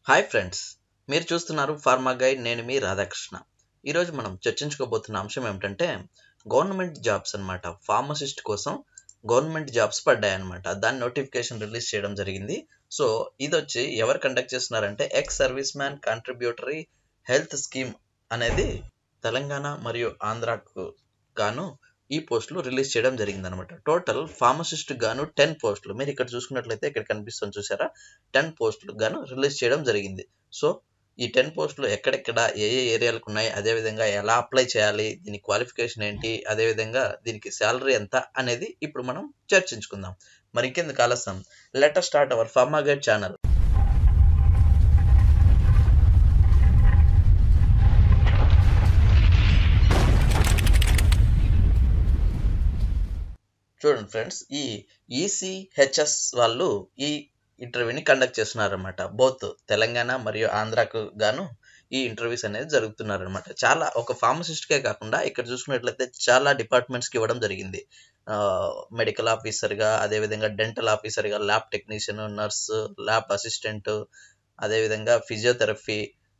hi friends మీరు చూస్తున్నారు pharma guide నేను మీ రాధాకృష్ణ ఈరోజు మనం చర్చించుకోబోతున్న అంశం ఏమిటంటే గవర్నమెంట్ జాబ్స్ అన్నమాట ఫార్మసిస్ట్ కోసం గవర్నమెంట్ జాబ్స్ పడ్డాయన్నమాట దాని నోటిఫికేషన్ రిలీజ్ చేయడం జరిగింది సో ఇది వచ్చి ఎవరు కండక్ట్ చేస్తున్నారంటే ex service man contributory health scheme అనేది తెలంగాణ మరియు ఆంధ్రాకు గాను ఈ పోస్టులు రిలీజ్ చేయడం జరిగింది అనమాట టోటల్ ఫార్మసిస్ట్ గాను టెన్ పోస్టులు మీరు ఇక్కడ చూసుకున్నట్లయితే ఇక్కడ కనిపిస్తుంది చూసారా టెన్ పోస్టులు గాను రిలీజ్ చేయడం జరిగింది సో ఈ టెన్ పోస్టులు ఎక్కడెక్కడ ఏ ఏ ఏరియాలకు ఉన్నాయి అదేవిధంగా ఎలా అప్లై చేయాలి దీని క్వాలిఫికేషన్ ఏంటి అదేవిధంగా దీనికి శాలరీ ఎంత అనేది ఇప్పుడు మనం చర్చించుకుందాం మరి ఇంకెందుకు ఆలస్యం let's start our pharma guide channel చూడండి ఫ్రెండ్స్ ఈ ఈసీహెచ్ఎస్ వాళ్ళు ఈ ఇంటర్వ్యూని కండక్ట్ చేస్తున్నారన్నమాట బోత్ తెలంగాణ మరియు ఆంధ్రాకు గాను ఈ ఇంటర్వ్యూస్ అనేది జరుగుతున్నారనమాట చాలా ఒక ఫార్మసిస్ట్కే కాకుండా ఇక్కడ చూసుకున్నట్లయితే చాలా డిపార్ట్మెంట్స్కి ఇవ్వడం జరిగింది మెడికల్ ఆఫీసర్గా అదేవిధంగా డెంటల్ ఆఫీసర్గా lab technician nurse lab assistant అదేవిధంగా ఫిజియోథెరపీ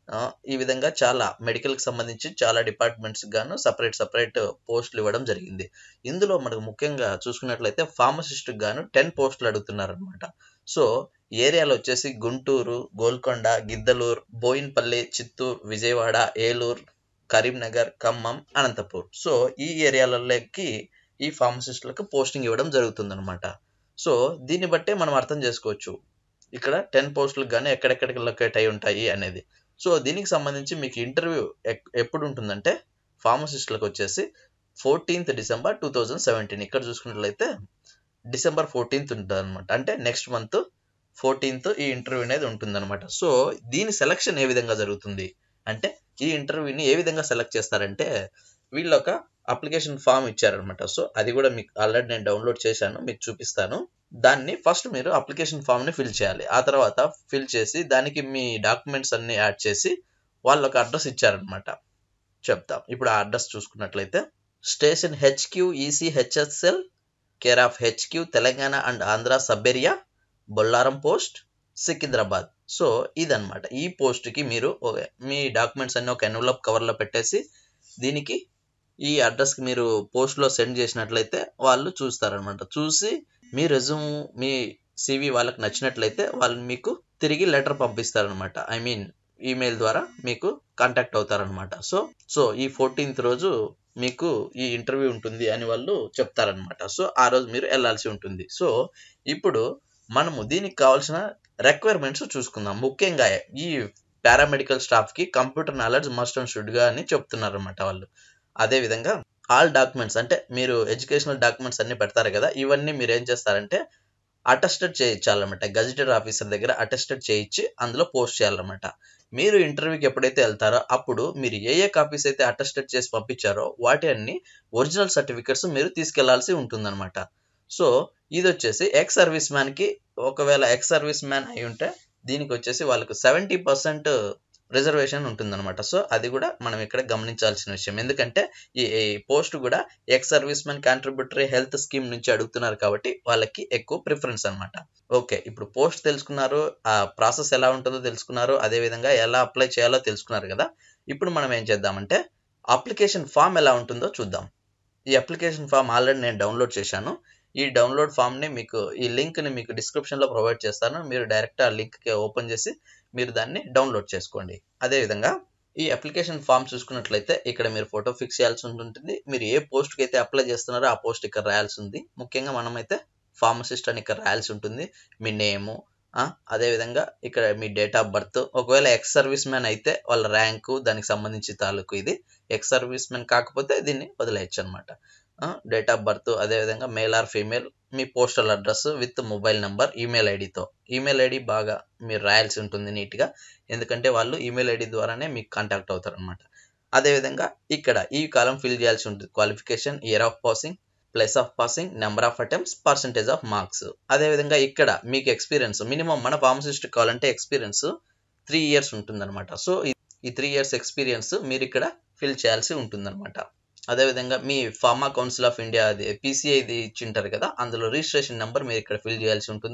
ఈ విధంగా చాలా మెడికల్కి సంబంధించి చాలా డిపార్ట్మెంట్స్ గాను సపరేట్ సపరేట్ పోస్టులు ఇవ్వడం జరిగింది ఇందులో మనకు ముఖ్యంగా చూసుకున్నట్లయితే ఫార్మసిస్ట్ గాను టెన్ పోస్టులు అడుగుతున్నారు అనమాట సో ఏరియాలో వచ్చేసి గుంటూరు గోల్కొండ గిద్దలూరు బోయిన్పల్లి చిత్తూరు విజయవాడ ఏలూరు కరీంనగర్ ఖమ్మం అనంతపూర్ సో ఈ ఏరియాలలోకి ఈ ఫార్మసిస్టులకు పోస్టింగ్ ఇవ్వడం జరుగుతుంది అనమాట సో దీన్ని బట్టే మనం అర్థం చేసుకోవచ్చు ఇక్కడ టెన్ పోస్టులకు కానీ ఎక్కడెక్కడికి లొకేట్ అయి ఉంటాయి అనేది సో దీనికి సంబంధించి మీకు ఇంటర్వ్యూ ఎప్పుడు ఉంటుందంటే ఫార్మసిస్టులకు వచ్చేసి fourteenth December two thousand seventeen ఇక్కడ చూసుకున్నట్లయితే డిసెంబర్ ఫోర్టీన్త్ ఉంటుంది అనమాట అంటే నెక్స్ట్ మంత్ ఫోర్టీన్త్ ఈ ఇంటర్వ్యూ అనేది ఉంటుందన్నమాట సో దీని సెలక్షన్ ఏ విధంగా జరుగుతుంది అంటే ఈ ఇంటర్వ్యూని ఏ విధంగా సెలెక్ట్ చేస్తారంటే వీళ్ళు ఒక అప్లికేషన్ ఫామ్ ఇచ్చారనమాట సో అది కూడా మీకు ఆల్రెడీ నేను డౌన్లోడ్ చేశాను మీకు చూపిస్తాను దాన్ని ఫస్ట్ మీరు అప్లికేషన్ ఫామ్ని ఫిల్ చేయాలి ఆ తర్వాత ఫిల్ చేసి దానికి మీ డాక్యుమెంట్స్ అన్ని యాడ్ చేసి వాళ్ళు ఒక అడ్రస్ ఇచ్చారనమాట చెప్తాం ఇప్పుడు ఆ అడ్రస్ చూసుకున్నట్లయితే station HQ EC HSL care of HQ Telangana and Andhra sub area Bollaram post Secunderabad so ఇదనమాట ఈ పోస్ట్కి మీరు మీ డాక్యుమెంట్స్ అన్ని ఒక ఎన్వలప్ కవర్లో పెట్టేసి దీనికి ఈ అడ్రస్కి మీరు పోస్ట్లో సెండ్ చేసినట్లయితే వాళ్ళు చూస్తారనమాట చూసి మీ రెజ్యూమ్ మీ సివి వాళ్ళకి నచ్చినట్లయితే వాళ్ళు మీకు తిరిగి లెటర్ పంపిస్తారనమాట ఐ మీన్ ఈమెయిల్ ద్వారా మీకు కాంటాక్ట్ అవుతారనమాట సో సో ఈ ఫోర్టీన్త్ రోజు మీకు ఈ ఇంటర్వ్యూ ఉంటుంది అని వాళ్ళు చెప్తారనమాట సో ఆ రోజు మీరు వెళ్ళాల్సి ఉంటుంది సో ఇప్పుడు మనము దీనికి కావాల్సిన రిక్వైర్మెంట్స్ చూసుకుందాం ముఖ్యంగా ఈ పారామెడికల్ స్టాఫ్కి కంప్యూటర్ నాలెడ్జ్ మస్ట్ అండ్ షుడ్గా అని చెప్తున్నారు అనమాట వాళ్ళు అదేవిధంగా ఆల్ డాక్యుమెంట్స్ అంటే మీరు ఎడ్యుకేషనల్ డాక్యుమెంట్స్ అన్ని పెడతారు కదా ఇవన్నీ మీరు ఏం చేస్తారంటే అటెస్టెడ్ చేయించాలన్నమాట గజిటెడ్ ఆఫీసర్ దగ్గర అటెస్టెడ్ చేయించి అందులో పోస్ట్ చేయాలన్నమాట మీరు ఇంటర్వ్యూకి ఎప్పుడైతే వెళ్తారో అప్పుడు మీరు ఏ ఏ కాపీస్ అయితే అటెస్టెడ్ చేసి పంపించారో వాటి అన్ని ఒరిజినల్ సర్టిఫికెట్స్ మీరు తీసుకెళ్లాల్సి ఉంటుందన్నమాట సో ఇది వచ్చేసి ఎక్స్ సర్వీస్ మ్యాన్కి ఒకవేళ ఎక్స్ సర్వీస్ మ్యాన్ అయి ఉంటే దీనికి వచ్చేసి వాళ్ళకు సెవెంటీ పర్సెంట్ రిజర్వేషన్ ఉంటుందన్నమాట సో అది కూడా మనం ఇక్కడ గమనించాల్సిన విషయం ఎందుకంటే ఈ పోస్ట్ కూడా ex service man contributory health scheme నుంచి అడుగుతున్నారు కాబట్టి వాళ్ళకి ఎక్కువ ప్రిఫరెన్స్ అనమాట ఓకే ఇప్పుడు పోస్ట్ తెలుసుకున్నారు ఆ ప్రాసెస్ ఎలా ఉంటుందో తెలుసుకున్నారు అదేవిధంగా ఎలా అప్లై చేయాలో తెలుసుకున్నారు కదా ఇప్పుడు మనం ఏం చేద్దామంటే అప్లికేషన్ ఫామ్ ఎలా ఉంటుందో చూద్దాం ఈ అప్లికేషన్ ఫామ్ ఆల్రెడీ నేను డౌన్లోడ్ చేశాను ఈ డౌన్లోడ్ ఫామ్ని మీకు ఈ లింక్ని మీకు డిస్క్రిప్షన్లో ప్రొవైడ్ చేస్తాను మీరు డైరెక్ట్ ఆ లింక్కి ఓపెన్ చేసి మీరు దాన్ని డౌన్లోడ్ చేసుకోండి అదేవిధంగా ఈ అప్లికేషన్ ఫామ్ చూసుకున్నట్లయితే ఇక్కడ మీరు ఫోటో ఫిక్స్ చేయాల్సి ఉంటుంది మీరు ఏ పోస్ట్కి అయితే అప్లై చేస్తున్నారో ఆ పోస్ట్ ఇక్కడ రాయాల్సి ఉంది ముఖ్యంగా మనమైతే ఫార్మసిస్ట్ అని ఇక్కడ రాయాల్సి ఉంటుంది మీ నేము అదేవిధంగా ఇక్కడ మీ డేట్ ఆఫ్ బర్త్ ఒకవేళ ఎక్స్ సర్వీస్ మ్యాన్ అయితే వాళ్ళ ర్యాంకు దానికి సంబంధించి తాలూకు ఇది ఎక్స్ సర్వీస్ మ్యాన్ కాకపోతే దీన్ని వదిలేయచ్చు అనమాట డేట్ ఆఫ్ బర్త్ అదేవిధంగా మేల్ ఆర్ ఫీమేల్ మీ postal address with mobile number email ఐడితో ఈమెయిల్ ఐడి బాగా మీరు రాయాల్సి ఉంటుంది నీట్గా ఎందుకంటే వాళ్ళు ఈమెయిల్ ఐడి ద్వారానే మీకు కాంటాక్ట్ అవుతారు అనమాట అదేవిధంగా ఇక్కడ ఈ కాలం ఫిల్ చేయాల్సి ఉంటుంది qualification year of passing place of passing number of attempts percentage of marks అదేవిధంగా ఇక్కడ మీకు ఎక్స్పీరియన్స్ మినిమం మన ఫార్మసిస్ట్ కావాలంటే ఎక్స్పీరియన్స్ త్రీ ఇయర్స్ ఉంటుందన్నమాట సో ఈ త్రీ ఇయర్స్ ఎక్స్పీరియన్స్ మీరు ఇక్కడ ఫిల్ చేయాల్సి ఉంటుందన్నమాట అదేవిధంగా మీ ఫార్మా కౌన్సిల్ ఆఫ్ ఇండియా అది పీసీఐది ఇచ్చింటారు కదా అందులో రిజిస్ట్రేషన్ నెంబర్ మీరు ఇక్కడ ఫిల్ చేయాల్సి ఉంటుంది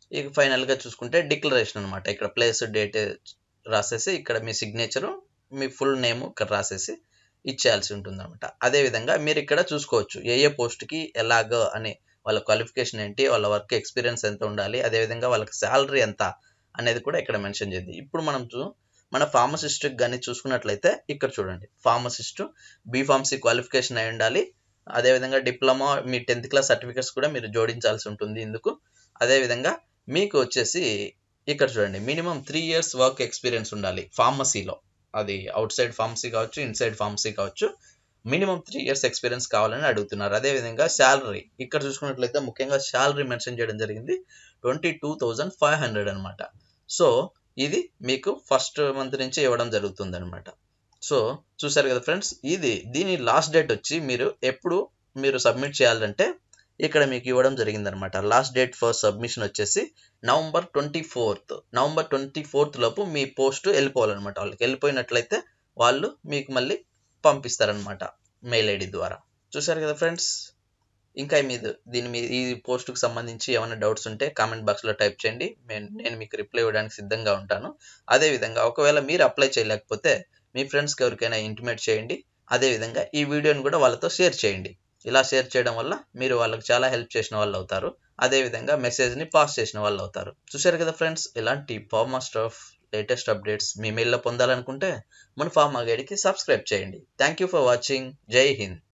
ఇక ఫైనల్గా చూసుకుంటే డిక్లరేషన్ అనమాట ఇక్కడ ప్లేస్ డేట్ రాసేసి ఇక్కడ మీ సిగ్నేచరు మీ ఫుల్ నేమ్ ఇక్కడ రాసేసి ఇచ్చేయాల్సి ఉంటుంది అనమాట అదేవిధంగా మీరు ఇక్కడ చూసుకోవచ్చు ఏ ఏ పోస్ట్కి ఎలాగో అని వాళ్ళ క్వాలిఫికేషన్ ఏంటి వాళ్ళ వర్క్ ఎక్స్పీరియన్స్ ఎంత ఉండాలి అదేవిధంగా వాళ్ళకి శాలరీ ఎంత అనేది కూడా ఇక్కడ మెన్షన్ చేద్ది ఇప్పుడు మనం చూ మన ఫార్మసిస్ట్ కానీ చూసుకున్నట్లయితే ఇక్కడ చూడండి ఫార్మసిస్ట్ బీఫార్మసీ క్వాలిఫికేషన్ అయి ఉండాలి అదేవిధంగా డిప్లొమా మీ టెన్త్ క్లాస్ సర్టిఫికేట్స్ కూడా మీరు జోడించాల్సి ఉంటుంది ఇందుకు అదేవిధంగా మీకు వచ్చేసి ఇక్కడ చూడండి minimum three years work experience ఉండాలి ఫార్మసీలో అది అవుట్ సైడ్ ఫార్మసీ కావచ్చు ఇన్సైడ్ ఫార్మసీ కావచ్చు మినిమం త్రీ ఇయర్స్ ఎక్స్పీరియన్స్ కావాలని అడుగుతున్నారు అదేవిధంగా శాలరీ ఇక్కడ చూసుకున్నట్లయితే ముఖ్యంగా శాలరీ మెన్షన్ చేయడం జరిగింది twenty two thousand five hundred అనమాట సో ఇది మీకు ఫస్ట్ మంత్ నుంచి ఇవ్వడం జరుగుతుంది అనమాట సో చూసారు కదా ఫ్రెండ్స్ ఇది దీని లాస్ట్ డేట్ వచ్చి మీరు ఎప్పుడు మీరు సబ్మిట్ చేయాలంటే ఇక్కడ మీకు ఇవ్వడం జరిగిందనమాట లాస్ట్ డేట్ ఫర్ సబ్మిషన్ వచ్చేసి November twenty fourth November twenty fourth లోపు మీ పోస్ట్ వెళ్ళిపోవాలన్నమాట వాళ్ళకి వెళ్ళిపోయినట్లయితే వాళ్ళు మీకు మళ్ళీ పంపిస్తారనమాట మెయిల్ ఐడి ద్వారా చూసారు కదా ఫ్రెండ్స్ ఇంకా మీద దీని మీద ఈ పోస్ట్కి సంబంధించి ఏమైనా డౌట్స్ ఉంటే కామెంట్ బాక్స్లో టైప్ చేయండి నేను మీకు రిప్లై ఇవ్వడానికి సిద్ధంగా ఉంటాను అదేవిధంగా ఒకవేళ మీరు అప్లై చేయలేకపోతే మీ ఫ్రెండ్స్కి ఎవరికైనా ఇంటిమేట్ చేయండి అదేవిధంగా ఈ వీడియోని కూడా వాళ్ళతో షేర్ చేయండి ఇలా షేర్ చేయడం వల్ల మీరు వాళ్ళకి చాలా హెల్ప్ చేసిన వాళ్ళు అవుతారు అదేవిధంగా మెసేజ్ని పాస్ చేసిన వాళ్ళు అవుతారు చూశారు కదా ఫ్రెండ్స్ ఇలాంటి ఫార్మా స్టఫ్ లేటెస్ట్ అప్డేట్స్ మీ మెయిల్లో పొందాలనుకుంటే మన ఫార్మా గైడ్కి సబ్స్క్రైబ్ చేయండి థ్యాంక్ యూ ఫర్ వాచింగ్ జై హింద్